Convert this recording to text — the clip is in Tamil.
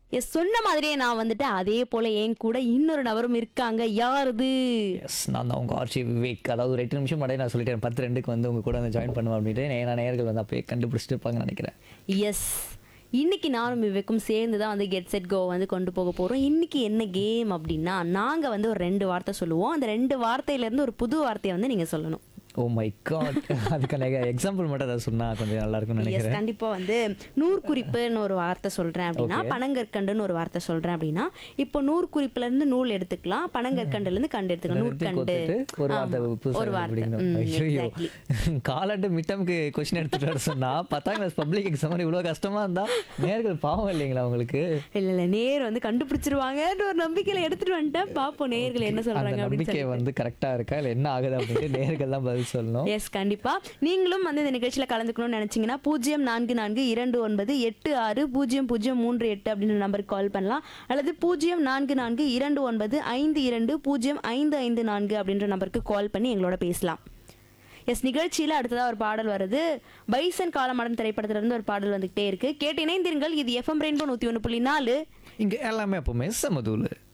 எஸ் சொன்ன மாதிரியே நான் வந்துட்டு அதே போல என் கூட இன்னொரு நபரும் இருக்காங்க யாருது எஸ் நான் தான் உங்கள் ஆர்ச்சி விவேக் அதாவது ஒரு எட்டு நிமிஷம் முன்னாடி நான் சொல்லிட்டேன் பத்து ரெண்டுக்கு வந்து உங்க கூட வந்து ஜாயின் பண்ணுவேன் அப்படின்ட்டு நான் நேயர்கள் வந்து அப்பயே கண்டுபிடிச்சிட்டு இருப்பாங்கன்னு நினைக்கிறேன் எஸ் இன்னைக்கு நானும் விவேக்கும் சேர்ந்து தான் வந்து கெட் செட் கோ வந்து கொண்டு போக போகிறோம் இன்னைக்கு என்ன கேம் அப்படின்னா நாங்கள் வந்து ஒரு ரெண்டு வார்த்தை சொல்லுவோம் அந்த ரெண்டு வார்த்தையிலேருந்து ஒரு புது வார்த்தையை வந்து நீங்கள் சொல்லணும் ஓ மை காட் அதுக்கான எக்ஸாம்பிள் மட்டும் அதை சொன்னால் கொஞ்சம் நல்லா இருக்கும்னு எஸ் நினைக்கிறேன் கண்டிப்பா வந்து நூற்குறிப்புன்னு ஒரு வார்த்தை சொல்றேன் அப்படின்னா பனங்கற்கண்டுன்னு ஒரு வார்த்தை சொல்றேன் அப்படின்னா இப்போ நூற்குறிப்புல இருந்து நூல் எடுத்துக்கலாம் பனங்கற்கண்டுல இருந்து கண்டு எடுத்துக்கலாம் எடுத்து நூற்கண்டு கோத்துட்டு ஒரு வார்த்தை ஆமா, புதுசா ஒரு வார்த்தை கண்டுபிடிக்கணும். ம், ஐயையோ. exactly. காலாண்டு மிட்டம்க்கு கொஸ்டின் எடுத்துட்டு வர சொன்னா பத்தாம் கிளாஸ் பப்ளிக் எக்ஸாம் இவ்வளோ கஷ்டமா இருந்தா நேர்கள் பாவம் இல்லைங்களா உங்களுக்கு இல்ல இல்ல நேர் வந்து கண்டுபிடிச்சிருவாங்கன்ற ஒரு நம்பிக்கையில எடுத்துட்டு வந்துட்டேன் பாப்போம் நேர்கள் என்ன அந்த சொல்றாங்க அப்படின்னு நம்பிக்கை சொல்லி வந்து கரெக்டா இருக்கா இல்ல என்ன ஆகுது அப்படின்ட்டு நேர்கள் தான் பதில் சொல்லணும் எஸ் கண்டிப்பா நீங்களும் வந்து இந்த நிகழ்ச்சியில கலந்துக்கணும்னு நினைச்சீங்கன்னா பூஜ்ஜியம் நான்கு நான்கு இரண்டு ஒன்பது எட்டு ஆறு பூஜ்ஜியம் பூஜ்ஜியம் மூன்று எட்டு அப்படின்ற நம்பருக்கு கால் பண்ணலாம் அல்லது பூஜ்ஜியம் நான்கு நான்கு இரண்டு ஒன்பது ஐந்து இரண்டு பூஜ்ஜியம் ஐந்து ஐந்து நான்கு அப்படின்ற நம்பருக்கு கால் பண்ணி எங்களோட பேசலாம் எஸ் நிகழ்ச்சியில் அடுத்ததாக ஒரு பாடல் வருது பைசன் காலமாடன் திரைப்படத்துல இருந்து ஒரு பாடல் வந்துகிட்டே இருக்கு கேட்டு இணைந்திருங்கள் இது எஃப்எம் ரெயின்போ நூற்றி ஒன்று புள்ளி நாலு இங்க எல்லாமே எப்பவுமே சமதூள்